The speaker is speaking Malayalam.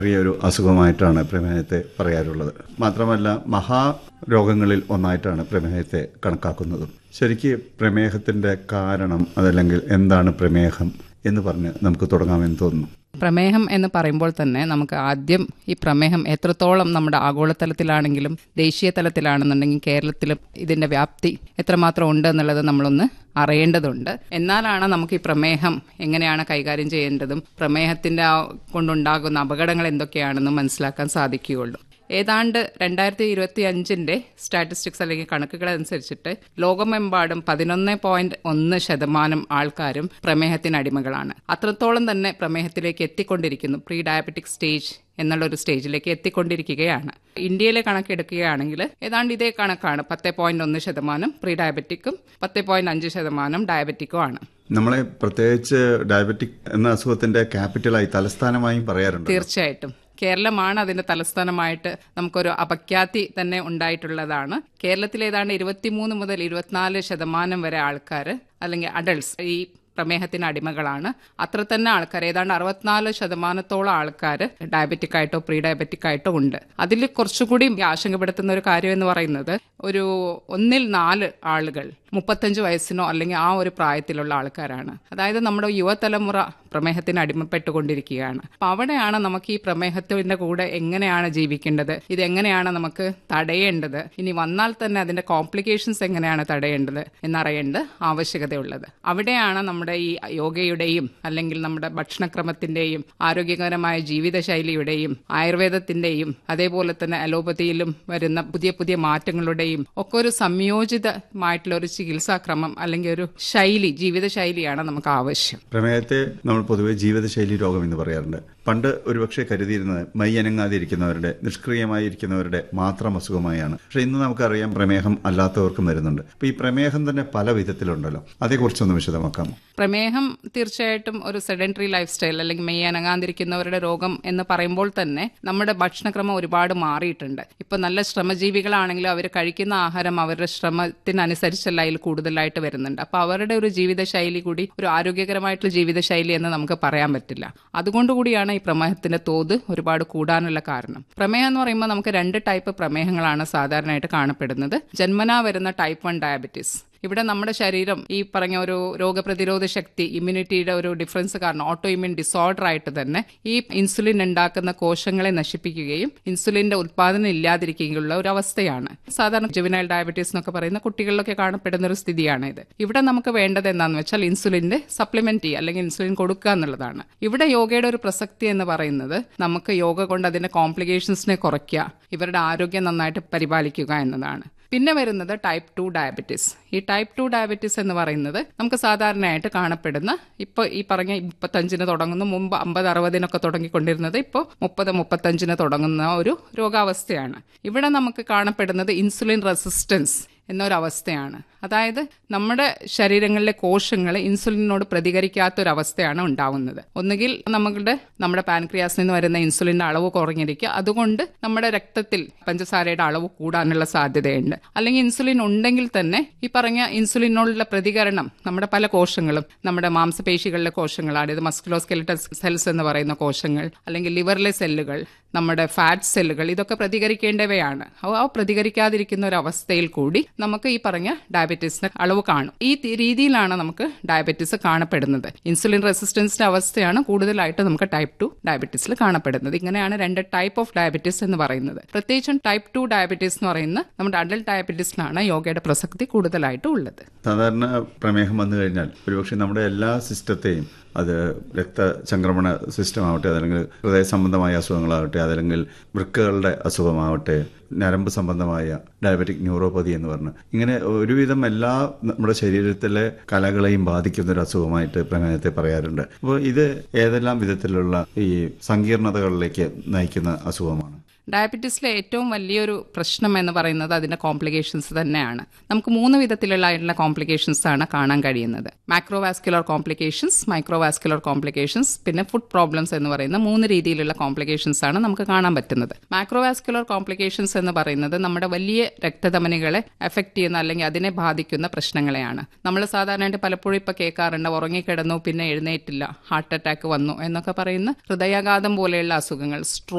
ചെറിയൊരു അസുഖമായിട്ടാണ് പ്രമേഹത്തെ പറയാറുള്ളത് മാത്രമല്ല മഹാരോഗങ്ങളിൽ ഒന്നായിട്ടാണ് പ്രമേഹത്തെ കണക്കാക്കുന്നതും ശരിക്ക് പ്രമേഹത്തിന്റെ കാരണം അതല്ലെങ്കിൽ എന്താണ് പ്രമേഹം എന്ന് പറഞ്ഞ് നമുക്ക് തുടങ്ങാമെന്ന് തോന്നുന്നു പ്രമേഹം എന്ന് പറയുമ്പോൾ തന്നെ നമുക്ക് ആദ്യം ഈ പ്രമേഹം എത്രത്തോളം നമ്മുടെ ആഗോളതലത്തിലാണെങ്കിലും ദേശീയ തലത്തിലാണെന്നുണ്ടെങ്കിൽ കേരളത്തിലും ഇതിന്റെ വ്യാപ്തി എത്രമാത്രം ഉണ്ട് എന്നുള്ളത് നമ്മളൊന്ന് അറിയേണ്ടതുണ്ട് എന്നാലാണ് നമുക്ക് ഈ പ്രമേഹം എങ്ങനെയാണ് കൈകാര്യം ചെയ്യേണ്ടതും പ്രമേഹത്തിന്റെ ആ കൊണ്ടുണ്ടാകുന്ന അപകടങ്ങൾ എന്തൊക്കെയാണെന്നും മനസ്സിലാക്കാൻ സാധിക്കുകയുള്ളൂ ഏതാണ്ട് രണ്ടായിരത്തി ഇരുപത്തി അഞ്ചിന്റെ സ്റ്റാറ്റിസ്റ്റിക്സ് അല്ലെങ്കിൽ കണക്കുകൾ അനുസരിച്ചിട്ട് ലോകമെമ്പാടും പതിനൊന്ന് പോയിന്റ് ഒന്ന് ശതമാനം ആൾക്കാരും പ്രമേഹത്തിന് അടിമകളാണ് അത്രത്തോളം തന്നെ പ്രമേഹത്തിലേക്ക് എത്തിക്കൊണ്ടിരിക്കുന്നു പ്രീ ഡയബറ്റിക് സ്റ്റേജ് എന്നുള്ള ഒരു സ്റ്റേജിലേക്ക് എത്തിക്കൊണ്ടിരിക്കുകയാണ് ഇന്ത്യയിലെ കണക്കെടുക്കുകയാണെങ്കിൽ ഏതാണ്ട് ഇതേ കണക്കാണ് പത്ത് പോയിന്റ് ഒന്ന് ശതമാനം പ്രീ ഡയബറ്റിക്കും പത്ത് പോയിന്റ് അഞ്ച് ശതമാനം ഡയബറ്റിക്കും ആണ് നമ്മളെ പ്രത്യേകിച്ച് ഡയബറ്റിക് എന്ന അസുഖത്തിന്റെ ക്യാപിറ്റലായി തലസ്ഥാനമായും പറയാറുണ്ട് തീർച്ചയായിട്ടും കേരളമാണ് അതിന്റെ തലസ്ഥാനമായിട്ട് നമുക്കൊരു അപഖ്യാതി തന്നെ ഉണ്ടായിട്ടുള്ളതാണ് കേരളത്തിൽ ഏതാണ്ട് ഇരുപത്തിമൂന്ന് മുതൽ ഇരുപത്തിനാല് ശതമാനം വരെ ആൾക്കാർ അല്ലെങ്കിൽ അഡൾട്ട്സ് ഈ പ്രമേഹത്തിന് അടിമകളാണ് അത്ര തന്നെ ആൾക്കാർ ഏതാണ്ട് അറുപത്തിനാല് ശതമാനത്തോളം ആൾക്കാർ ഡയബറ്റിക് ആയിട്ടോ പ്രീ ഡയബറ്റിക് ആയിട്ടോ ഉണ്ട് അതിൽ കുറച്ചുകൂടി ആശങ്കപ്പെടുത്തുന്ന ഒരു കാര്യം എന്ന് പറയുന്നത് ഒരു ഒന്നിൽ നാല് ആളുകൾ മുപ്പത്തഞ്ച് വയസ്സിനോ അല്ലെങ്കിൽ ആ ഒരു പ്രായത്തിലുള്ള ആൾക്കാരാണ് അതായത് നമ്മുടെ യുവതലമുറ പ്രമേഹത്തിന് അടിമപ്പെട്ടുകൊണ്ടിരിക്കുകയാണ് അപ്പൊ അവിടെയാണ് നമുക്ക് ഈ പ്രമേഹത്തിന്റെ കൂടെ എങ്ങനെയാണ് ജീവിക്കേണ്ടത് ഇത് എങ്ങനെയാണ് നമുക്ക് തടയേണ്ടത് ഇനി വന്നാൽ തന്നെ അതിന്റെ കോംപ്ലിക്കേഷൻസ് എങ്ങനെയാണ് തടയേണ്ടത് എന്നറിയേണ്ട ആവശ്യകതയുള്ളത് അവിടെയാണ് നമ്മുടെ ഈ യോഗയുടെയും അല്ലെങ്കിൽ നമ്മുടെ ഭക്ഷണക്രമത്തിന്റെയും ആരോഗ്യകരമായ ജീവിതശൈലിയുടെയും ആയുർവേദത്തിന്റെയും അതേപോലെ തന്നെ അലോപ്പതിയിലും വരുന്ന പുതിയ പുതിയ മാറ്റങ്ങളുടെയും ഒക്കെ ഒരു സംയോജിതമായിട്ടുള്ള ഒരു ചികിത്സാക്രമം അല്ലെങ്കിൽ ഒരു ശൈലി ജീവിതശൈലിയാണ് നമുക്ക് ആവശ്യം പ്രമേഹത്തെ നമ്മൾ പൊതുവെ ജീവിതശൈലി രോഗം എന്ന് പറയാറുണ്ട് പണ്ട് ഒരുപക്ഷെ കരുതിയിരുന്നത് മൈ അനങ്ങാതിരിക്കുന്നവരുടെ നിഷ്ക്രിയമായിരിക്കുന്നവരുടെ മാത്രം അസുഖമായാണ് പക്ഷെ ഇന്ന് നമുക്കറിയാം പ്രമേഹം അല്ലാത്തവർക്കും വരുന്നുണ്ട് അപ്പൊ ഈ പ്രമേഹം തന്നെ പല വിധത്തിലുണ്ടല്ലോ അതേക്കുറിച്ചൊന്ന് വിശദമാക്കാമോ പ്രമേഹം തീർച്ചയായിട്ടും ഒരു സെഡൻറ്ററി ലൈഫ് സ്റ്റൈൽ അല്ലെങ്കിൽ മെയ് അനങ്ങാതിരിക്കുന്നവരുടെ രോഗം എന്ന് പറയുമ്പോൾ തന്നെ നമ്മുടെ ഭക്ഷണക്രമം ഒരുപാട് മാറിയിട്ടുണ്ട് ഇപ്പൊ നല്ല ശ്രമജീവികളാണെങ്കിലും അവർ കഴിക്കുന്ന ആഹാരം അവരുടെ ശ്രമത്തിനനുസരിച്ചല്ല അതിൽ കൂടുതലായിട്ട് വരുന്നുണ്ട് അപ്പൊ അവരുടെ ഒരു ജീവിതശൈലി കൂടി ഒരു ആരോഗ്യകരമായിട്ടുള്ള ജീവിതശൈലി എന്ന് നമുക്ക് പറയാൻ പറ്റില്ല അതുകൊണ്ടുകൂടിയാണ് ഈ പ്രമേഹത്തിന്റെ തോത് ഒരുപാട് കൂടാനുള്ള കാരണം പ്രമേഹം എന്ന് പറയുമ്പോൾ നമുക്ക് രണ്ട് ടൈപ്പ് പ്രമേഹങ്ങളാണ് സാധാരണയായിട്ട് കാണപ്പെടുന്നത് ജന്മനാ വരുന്ന ടൈപ്പ് വൺ ഡയബറ്റീസ് ഇവിടെ നമ്മുടെ ശരീരം ഈ പറഞ്ഞ ഒരു രോഗപ്രതിരോധ ശക്തി ഇമ്മ്യൂണിറ്റിയുടെ ഒരു ഡിഫറൻസ് കാരണം ഓട്ടോ ഇമ്യൂൺ ഡിസോർഡർ ആയിട്ട് തന്നെ ഈ ഇൻസുലിൻ ഉണ്ടാക്കുന്ന കോശങ്ങളെ നശിപ്പിക്കുകയും ഇൻസുലിന്റെ ഉത്പാദനം ഇല്ലാതിരിക്കുകയുള്ള ഒരു അവസ്ഥയാണ് സാധാരണ ജുവനൈൽ ഡയബറ്റീസ് എന്നൊക്കെ പറയുന്ന കുട്ടികളിലൊക്കെ കാണപ്പെടുന്ന ഒരു സ്ഥിതിയാണ് ഇത് ഇവിടെ നമുക്ക് വേണ്ടത് എന്താണെന്ന് വെച്ചാൽ ഇൻസുലിന്റെ സപ്ലിമെന്റ് അല്ലെങ്കിൽ ഇൻസുലിൻ കൊടുക്കുക എന്നുള്ളതാണ് ഇവിടെ യോഗയുടെ ഒരു പ്രസക്തി എന്ന് പറയുന്നത് നമുക്ക് യോഗ കൊണ്ട് അതിന്റെ കോംപ്ലിക്കേഷൻസിനെ കുറയ്ക്കുക ഇവരുടെ ആരോഗ്യം നന്നായിട്ട് പരിപാലിക്കുക എന്നതാണ് പിന്നെ വരുന്നത് ടൈപ്പ് ടു ഡയബറ്റീസ് ഈ ടൈപ്പ് ടു ഡയബറ്റീസ് എന്ന് പറയുന്നത് നമുക്ക് സാധാരണയായിട്ട് കാണപ്പെടുന്ന ഇപ്പോൾ ഈ പറഞ്ഞ മുപ്പത്തഞ്ചിന് തുടങ്ങുന്ന മുമ്പ് അമ്പത് അറുപതിനൊക്കെ തുടങ്ങിക്കൊണ്ടിരുന്നത് ഇപ്പോൾ മുപ്പത് മുപ്പത്തഞ്ചിന് തുടങ്ങുന്ന ഒരു രോഗാവസ്ഥയാണ് ഇവിടെ നമുക്ക് കാണപ്പെടുന്നത് ഇൻസുലിൻ റെസിസ്റ്റൻസ് എന്നൊരവസ്ഥയാണ് അതായത് നമ്മുടെ ശരീരങ്ങളിലെ കോശങ്ങൾ ഇൻസുലിനോട് പ്രതികരിക്കാത്തൊരവസ്ഥയാണ് ഉണ്ടാവുന്നത് ഒന്നുകിൽ നമ്മളുടെ നമ്മുടെ പാൻക്രിയാസിൽ നിന്ന് വരുന്ന ഇൻസുലിന്റെ അളവ് കുറഞ്ഞിരിക്കുക അതുകൊണ്ട് നമ്മുടെ രക്തത്തിൽ പഞ്ചസാരയുടെ അളവ് കൂടാനുള്ള സാധ്യതയുണ്ട് അല്ലെങ്കിൽ ഇൻസുലിൻ ഉണ്ടെങ്കിൽ തന്നെ ഈ പറഞ്ഞ ഇൻസുലിനോടുള്ള പ്രതികരണം നമ്മുടെ പല കോശങ്ങളും നമ്മുടെ മാംസപേശികളിലെ കോശങ്ങളാണ് ഇത് മസ്കുലോസ്കെലിറ്റൽ സെൽസ് എന്ന് പറയുന്ന കോശങ്ങൾ അല്ലെങ്കിൽ ലിവറിലെ സെല്ലുകൾ നമ്മുടെ ഫാറ്റ് സെല്ലുകൾ ഇതൊക്കെ പ്രതികരിക്കേണ്ടവയാണ് ആ പ്രതികരിക്കാതിരിക്കുന്ന ഒരു അവസ്ഥയിൽ കൂടി നമുക്ക് ഈ പറഞ്ഞ ഡയബറ്റീസിന്റെ അളവ് കാണും ഈ രീതിയിലാണ് നമുക്ക് ഡയബറ്റീസ് കാണപ്പെടുന്നത് ഇൻസുലിൻ റെസിസ്റ്റൻസിന്റെ അവസ്ഥയാണ് കൂടുതലായിട്ട് നമുക്ക് ടൈപ്പ് ടു ഡയബറ്റീസിൽ കാണപ്പെടുന്നത് ഇങ്ങനെയാണ് രണ്ട് ടൈപ്പ് ഓഫ് ഡയബറ്റീസ് എന്ന് പറയുന്നത് പ്രത്യേകിച്ചും ടൈപ്പ് ടു ഡയബറ്റീസ് എന്ന് പറയുന്ന നമ്മുടെ അഡൽട്ട് ഡയബറ്റീസിലാണ് യോഗയുടെ പ്രസക്തി കൂടുതലായിട്ട് ഉള്ളത് സാധാരണ പ്രമേഹം വന്നു കഴിഞ്ഞാൽ ഒരുപക്ഷെ നമ്മുടെ എല്ലാ സിസ്റ്റത്തെയും അത് രക്തചംക്രമണ സിസ്റ്റം ആവട്ടെ അതല്ലെങ്കിൽ ഹൃദയ സംബന്ധമായ അസുഖങ്ങളാവട്ടെ അതല്ലെങ്കിൽ വൃക്കകളുടെ അസുഖമാവട്ടെ നരമ്പ് സംബന്ധമായ ഡയബറ്റിക് ന്യൂറോപ്പതി എന്ന് പറഞ്ഞ് ഇങ്ങനെ ഒരുവിധം എല്ലാ നമ്മുടെ ശരീരത്തിലെ കലകളെയും ബാധിക്കുന്ന ഒരു അസുഖമായിട്ട് പ്രമേഹത്തെ പറയാറുണ്ട് അപ്പോൾ ഇത് ഏതെല്ലാം വിധത്തിലുള്ള ഈ സങ്കീർണതകളിലേക്ക് നയിക്കുന്ന അസുഖമാണ് ഡയബറ്റീസിലെ ഏറ്റവും വലിയൊരു പ്രശ്നം എന്ന് പറയുന്നത് അതിന്റെ കോംപ്ലിക്കേഷൻസ് തന്നെയാണ് നമുക്ക് മൂന്ന് വിധത്തിലുള്ള ആയിട്ടുള്ള കോംപ്ലിക്കേഷൻസ് ആണ് കാണാൻ കഴിയുന്നത് മാക്രോവാസ്കുലർ കോംപ്ലിക്കേഷൻസ് മൈക്രോവാസ്കുലർ കോംപ്ലിക്കേഷൻസ് പിന്നെ ഫുഡ് പ്രോബ്ലംസ് എന്ന് പറയുന്ന മൂന്ന് രീതിയിലുള്ള കോംപ്ലിക്കേഷൻസ് ആണ് നമുക്ക് കാണാൻ പറ്റുന്നത് മാക്രോവാസ്കുലർ കോംപ്ലിക്കേഷൻസ് എന്ന് പറയുന്നത് നമ്മുടെ വലിയ രക്തധമനികളെ എഫക്ട് ചെയ്യുന്ന അല്ലെങ്കിൽ അതിനെ ബാധിക്കുന്ന പ്രശ്നങ്ങളെയാണ് നമ്മൾ സാധാരണയായിട്ട് പലപ്പോഴും ഇപ്പൊ കേൾക്കാറുണ്ട് ഉറങ്ങിക്കിടന്നു പിന്നെ എഴുന്നേറ്റില്ല ഹാർട്ട് അറ്റാക്ക് വന്നു എന്നൊക്കെ പറയുന്ന ഹൃദയാഘാതം പോലെയുള്ള അസുഖങ്ങൾ